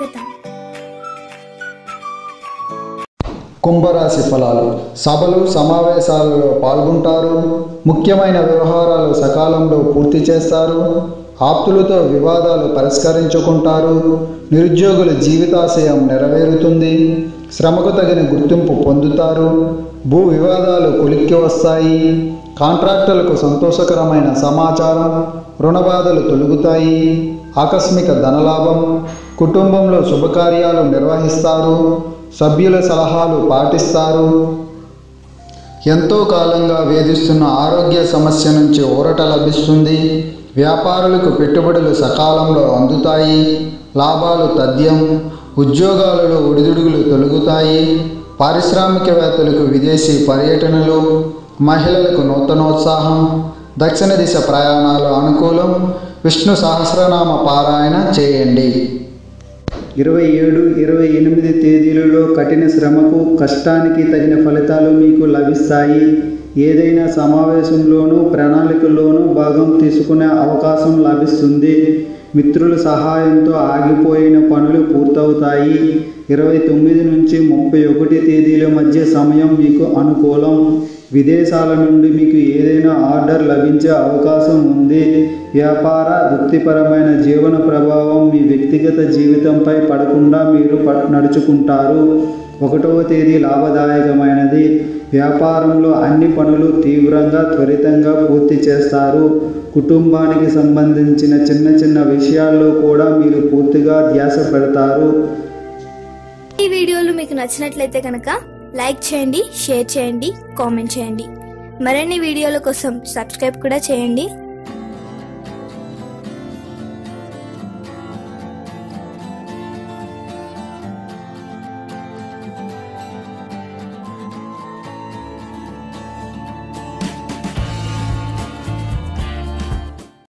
స్వాగతం కుంభరాశి ఫలాలు సభలు సమావేశాలలో పాల్గొంటారు ముఖ్యమైన వ్యవహారాలు సకాలంలో పూర్తి చేస్తారు ఆప్తులతో వివాదాలు పరిష్కరించుకుంటారు నిరుద్యోగుల జీవితాశయం నెరవేరుతుంది శ్రమకు తగిన గుర్తింపు పొందుతారు భూ వివాదాలు కొలిక్కి వస్తాయి కాంట్రాక్టులకు సంతోషకరమైన సమాచారం రుణబాధలు తొలుగుతాయి ఆకస్మిక ధనలాభం కుటుంబంలో శుభకార్యాలు నిర్వహిస్తారు సభ్యుల సలహాలు పాటిస్తారు ఎంతో కాలంగా వేధిస్తున్న ఆరోగ్య సమస్య నుంచి ఊరట లభిస్తుంది వ్యాపారులకు పెట్టుబడులు సకాలంలో అందుతాయి లాభాలు తథ్యం ఉద్యోగాలలో ఒడిదుడుగులు తొలగుతాయి పారిశ్రామికవేత్తలకు విదేశీ పర్యటనలు మహిళలకు నూతనోత్సాహం దక్షిణ దిశ ప్రయాణాలు అనుకూలం విష్ణు సహస్రనామ పారాయణ చేయండి ఇరవై ఏడు ఇరవై ఎనిమిది తేదీలలో కఠిన శ్రమకు కష్టానికి తగిన ఫలితాలు మీకు లభిస్తాయి ఏదైనా సమావేశంలోనూ ప్రణాళికల్లోనూ భాగం తీసుకునే అవకాశం లభిస్తుంది మిత్రుల సహాయంతో ఆగిపోయిన పనులు పూర్తవుతాయి ఇరవై తొమ్మిది నుంచి ముప్పై ఒకటి తేదీల మధ్య సమయం మీకు అనుకూలం విదేశాల నుండి మీకు ఏదైనా ఆర్డర్ లభించే అవకాశం ఉంది వ్యాపార వృత్తిపరమైన జీవన ప్రభావం మీ వ్యక్తిగత జీవితంపై పడకుండా మీరు ప- నడుచుకుంటారు ఒకటవ తేదీ లాభదాయకమైనది వ్యాపారంలో అన్ని పనులు తీవ్రంగా త్వరితంగా పూర్తి చేస్తారు కుటుంబానికి సంబంధించిన చిన్న చిన్న విషయాల్లో కూడా మీరు పూర్తిగా ధ్యాస పెడతారు ఈ వీడియోలు మీకు నచ్చినట్లయితే కనుక లైక్ చేయండి షేర్ చేయండి కామెంట్ చేయండి మరిన్ని వీడియోల కోసం సబ్స్క్రైబ్ కూడా చేయండి